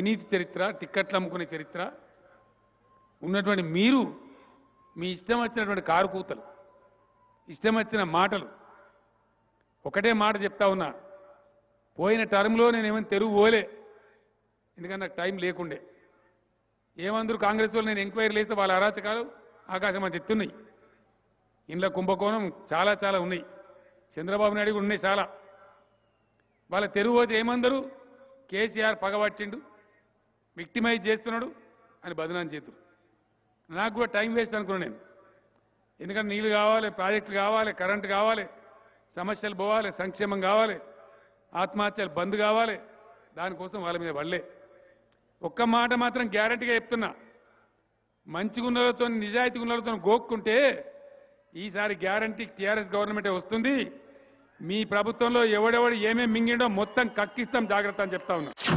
అవినీతి చరిత్ర టిక్కెట్లు అమ్ముకునే చరిత్ర ఉన్నటువంటి మీరు మీ ఇష్టం వచ్చినటువంటి కారు కూతలు ఇష్టం వచ్చిన మాటలు ఒకటే మాట చెప్తా ఉన్నా పోయిన టర్మ్లో నేను ఏమైనా తెరువు పోలే ఎందుకంటే నాకు టైం లేకుండే ఏమందరూ కాంగ్రెస్ వాళ్ళు నేను ఎంక్వైరీ చేస్తే వాళ్ళ అరాచకాలు ఆకాశం అంత ఎత్తున్నాయి ఇంట్లో కుంభకోణం చాలా చాలా ఉన్నాయి చంద్రబాబు నాయుడు కూడా ఉన్నాయి చాలా వాళ్ళ తెరువు పోతే ఏమందరూ కేసీఆర్ పగబట్టిండు విక్టిమైజ్ చేస్తున్నాడు అని బదనాం చేతురు నాకు కూడా టైం వేస్ట్ అనుకున్నాను నేను ఎందుకంటే నీళ్లు కావాలి ప్రాజెక్టులు కావాలి కరెంటు కావాలి సమస్యలు పోవాలి సంక్షేమం కావాలి ఆత్మహత్యలు బంద్ కావాలి దానికోసం వాళ్ళ మీద పడలే ఒక్క మాట మాత్రం గ్యారంటీగా చెప్తున్నా మంచి గున్నలతో నిజాయితీ గున్నలతో గోక్కుంటే ఈసారి గ్యారంటీ టీఆర్ఎస్ గవర్నమెంటే వస్తుంది మీ ప్రభుత్వంలో ఎవడెవడు ఏమేమి మింగిండో మొత్తం కక్కిస్తాం జాగ్రత్త అని చెప్తా ఉన్నా